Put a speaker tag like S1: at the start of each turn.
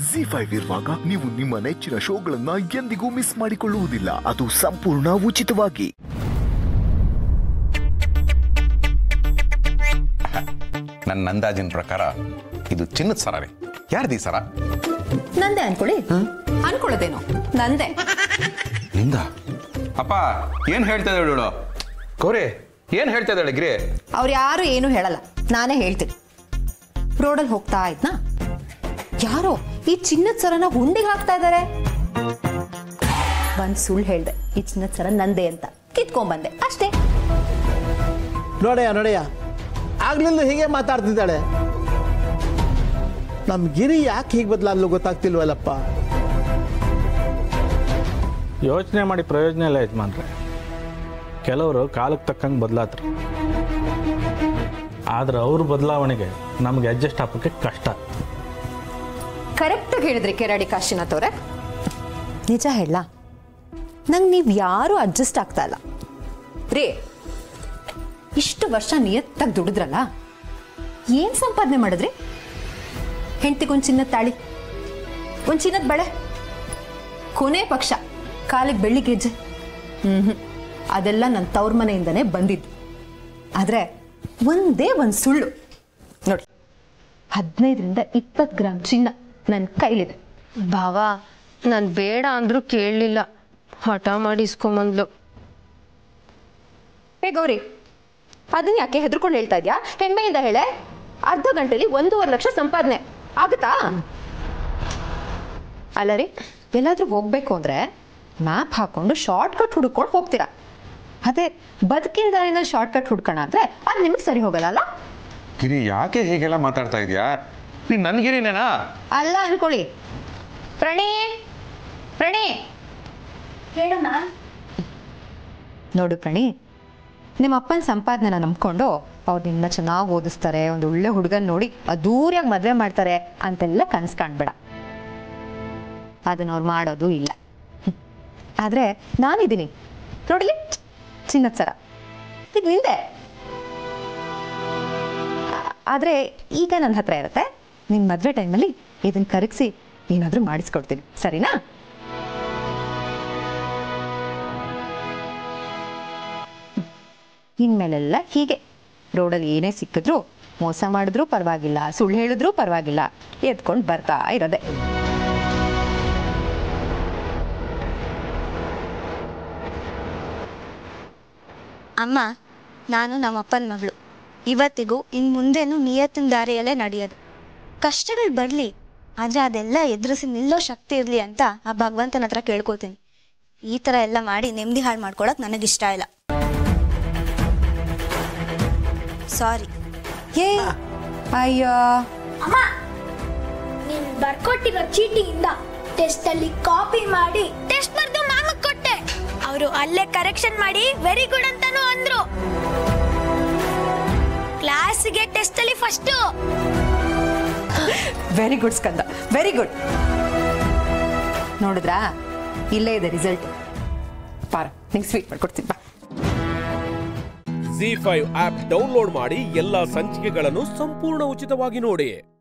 S1: G five ಇರುವಾಗ ನೀವು ನಿಮ್ಮ ನೆಚ್ಚಿನ ಶೋಗಳನ್ನ ಎಂದಿಗೂ ಮಿಸ್ ಮಾಡಿಕೊಳ್ಳುವುದಿಲ್ಲ ಅದು ಸಂಪೂರ್ಣ ಉಚಿತವಾಗಿ
S2: ನನ್ನ ಅಂದಾಜಿನ ಪ್ರಕಾರ ಇದು ಚಿನ್ನದ ಸರ ರೀ ಯಾರ್ದು ಈ ಸರ
S3: ನಂದೆ ಅನ್ಕೊಳ್ಳಿ ಅನ್ಕೊಳ್ಳೋದೇನು ನಂದೆ
S2: ನಿಂದ ಅಪ್ಪ ಏನ್ ಹೇಳ್ತಾ ಇದ್ದಾಳೆ ಇವಳು ಗೌರಿ ಏನ್ ಹೇಳ್ತಾ ಇದ್ದಾಳೆ ಗಿರಿ
S3: ಅವ್ರು ಯಾರು ಏನು ಹೇಳಲ್ಲ ನಾನೇ ಹೇಳ್ತೀನಿ ರೋಡಲ್ಲಿ ಹೋಗ್ತಾ ಇದ್ನಾ ಯಾರೋ ಈ ಚಿನ್ನದ ಸರನ ಹುಂಡಿಗೆ ಹಾಕ್ತಾ ಇದ್ದಾರೆ ಒಂದ್ ಸುಳ್ಳು ಹೇಳ್ದೆ ಈ ಚಿನ್ನದ ಸರ ನಂದೆ ಅಂತ ಕಿತ್ಕೊಂಡ್ಬಂದೆ ಅಷ್ಟೇ
S4: ನೋಡಯ್ಯ ನೋಡಯ್ಯ ಆಗ್ಲಿಂದ ಹೀಗೆ ಮಾತಾಡ್ತಿದ್ದಾಳೆ ನಮ್ ಗಿರಿ ಯಾಕೆ ಹೀಗೆ ಬದಲಾದ್ಲು ಗೊತ್ತಾಗ್ತಿಲ್ವಲ್ಲಪ್ಪ
S5: ಯೋಚನೆ ಮಾಡಿ ಪ್ರಯೋಜನ ಇಲ್ಲ ಯಜಮಾನ್ರೆ ಕೆಲವರು ಕಾಲಕ್ಕೆ ತಕ್ಕಂಗೆ ಬದಲಾತ್ರು ಆದ್ರೆ ಅವ್ರ ಬದಲಾವಣೆಗೆ ನಮ್ಗೆ ಅಡ್ಜಸ್ಟ್ ಹಾಕೋಕ್ಕೆ ಕಷ್ಟ
S3: ಕರೆಕ್ಟಾಗಿ ಹೇಳಿದ್ರಿ ಕೆರಾಡಿ ಕಾಶಿನಾಥ್ ಅವ್ರೆ ನಿಜ ಹೇಳ ನಂಗೆ ನೀವು ಯಾರು ಅಡ್ಜಸ್ಟ್ ಆಗ್ತಾ ಇಲ್ಲ ರೇ ಇಷ್ಟು ವರ್ಷ ನಿಯತ್ತಾಗಿ ದುಡಿದ್ರಲ್ಲ ಏನ್ ಸಂಪಾದನೆ ಮಾಡಿದ್ರಿ ಹೆಂಡ್ತಿಗೊಂದು ಚಿನ್ನದ ತಾಳಿ ಒಂದು ಚಿನ್ನದ ಬಳೆ ಕೊನೆ ಪಕ್ಷ ಕಾಲಿಗೆ ಬೆಳ್ಳಿ ಗೆಜ್ಜೆ ಹ್ಮ್ ಅದೆಲ್ಲ ನನ್ನ ತವ್ರ ಮನೆಯಿಂದನೇ ಬಂದಿದ್ದು ಆದ್ರೆ ಒಂದೇ ಒಂದು ಸುಳ್ಳು ನೋಡಿ ಹದಿನೈದರಿಂದ ಇಪ್ಪತ್ತು ಗ್ರಾಮ್ ಚಿನ್ನ ನನ್ನ ಕೈಲಿದೆ
S6: ಭಾವ ನಾನು ಬೇಡ ಅಂದ್ರೂ ಕೇಳಲಿಲ್ಲ ಹಠ ಮಾಡಿ ಇಸ್ಕೊಂಬಂದ್ಲು
S3: ಹೇ ಗೌರಿ ಅದನ್ನ ಯಾಕೆ ಹೆದರ್ಕೊಂಡು ಹೇಳ್ತಾ ಇದ್ಯಾ ಹೆಮ್ಮೆಯಿಂದ ಹೇಳೆ ಅರ್ಧ ಗಂಟೆಲಿ ಒಂದೂವರೆ ಲಕ್ಷ ಸಂಪಾದನೆ ಆಗುತ್ತಾ ಅಲ್ಲ ರೀ ಎಲ್ಲಾದ್ರೂ ಹೋಗ್ಬೇಕು ಅಂದ್ರೆ ಮ್ಯಾಪ್ ಹಾಕೊಂಡು ಶಾರ್ಟ್ ಕಟ್ ಹುಡುಕೊಂಡು ಹೋಗ್ತೀರಾ ಅದೇ ಬದುಕಿನ ದಾರಿನ ಶಾರ್ಟ್ ಕಟ್ ಹುಡ್ಕೋಣ ಅಂದ್ರೆ ಅದು ನಿಮಗೆ ಸರಿ ಹೋಗಲ್ಲ ಅಲ್ಲ
S2: ಗಿರಿ ಯಾಕೆ ಹೀಗೆಲ್ಲ ಮಾತಾಡ್ತಾ ಇದೀಯಾ ನೀನ್ ನನ್ ಗಿರಿನೇನಾ
S3: ಅಲ್ಲ ಅನ್ಕೊಳ್ಳಿ ಪ್ರಣಿ ಪ್ರಣಿ ನೋಡು ಪ್ರಣಿ ನಿಮ್ಮ ಅಪ್ಪನ ಸಂಪಾದನೆನ ನಂಬ್ಕೊಂಡು ಅವ್ರು ನಿನ್ನ ಚೆನ್ನಾಗಿ ಓದಿಸ್ತಾರೆ ಒಂದು ಒಳ್ಳೆ ಹುಡುಗನ್ ನೋಡಿ ಅದ್ದೂರಿಯಾಗಿ ಮದುವೆ ಮಾಡ್ತಾರೆ ಅಂತೆಲ್ಲ ಕನಸು ಕಾಣ್ಬೇಡ ಅದನ್ನ ಅವ್ರು ಮಾಡೋದು ಇಲ್ಲ ಹ್ಮ್. ಆದ್ರೆ ನಾನಿದ್ದೀನಿ ನೋಡಲಿ ಚಿನ್ನದ ಸರ ಇದು ನಿಂದೆ ಆ- ಆದ್ರೆ ಈಗ ನನ್ನ ಹತ್ರ ಇರುತ್ತೆ ನಿನ್ನ ಮದುವೆ ಟೈಮಲ್ಲಿ ಇದನ್ನ ಕರಗಿಸಿ ಏನಾದರೂ ಮಾಡಿಸ್ಕೊಡ್ತೀನಿ ಸರಿನಾ ಇನ್ಮೇಲೆಲ್ಲ ಹೀಗೆ ರೋಡಲ್ಲಿ ಏನೇ ಸಿಕ್ಕಿದ್ರು ಮೋಸ ಮಾಡಿದ್ರೂ ಪರವಾಗಿಲ್ಲ ಸುಳ್ಳು ಹೇಳಿದ್ರೂ ಪರವಾಗಿಲ್ಲ ಎತ್ಕೊಂಡು ಬರ್ತಾ ಇರೋದೆ
S6: ಅಮ್ಮ ನಾನು ನಮ್ಮ ಅಪ್ಪನ ಮಗಳು ಇವತ್ತಿಗೂ ಇನ್ನು ಮುಂದೆನೂ ನಿಯತ್ತಿನ ದಾರಿಯಲ್ಲೇ ನಡೆಯೋದು ಕಷ್ಟಗಳು ಬರಲಿ ಆದರೆ ಅದೆಲ್ಲ ಎದುರಿಸಿ ನಿಲ್ಲೋ ಶಕ್ತಿ ಇರಲಿ ಅಂತ ಆ ಭಗವಂತನ ಹತ್ರ ಕೇಳ್ಕೊತೀನಿ ಈ ಥರ ಎಲ್ಲ ಮಾಡಿ ನೆಮ್ಮದಿ ಹಾಳು ಮಾಡ್ಕೊಳಕ್ ನನಗಿಷ್ಟ ಇಲ್ಲ ಸಾರಿ
S3: ಏ ಅಯ್ಯೋ
S7: ಅಮ್ಮ ನೀನ್ ಬರ್ಕೊಟ್ಟಿರೋ ಚೀಟಿಯಿಂದ ಟೆಸ್ಟ್ ಅಲ್ಲಿ ಕಾಪಿ ಮಾಡಿ ಟೆಸ್ಟ್ ಬರ್ದು ಮ್ಯಾಮಗ್ ಕೊಟ್ಟೆ ಅವರು ಅಲ್ಲೇ ಕರೆಕ್ಷನ್ ಮಾಡಿ ವೆರಿ ಗುಡ್ ಅಂತಾನು ಅಂದ್ರು ಕ್ಲಾಸಿಗೆ ಟೆಸ್ಟ್ ಅಲ್ಲಿ first
S3: very good Skanda very good ನೋಡಿದ್ರಾ ಇಲ್ಲೇ ಇದೆ ರಿಸಲ್ಟ್ ಪಾರ ನಿಂಗೆ ಸ್ವೀಟ್ ಮಾಡ್ಕೊಡ್ತೀನಿ ಬಾ
S8: ಜಿ ಫೈವ್ ಆಪ್ ಡೌನ್ಲೋಡ್ ಮಾಡಿ ಎಲ್ಲಾ ಸಂಚಿಕೆಗಳನ್ನು ಸಂಪೂರ್ಣ ಉಚಿತವಾಗಿ ನೋಡಿ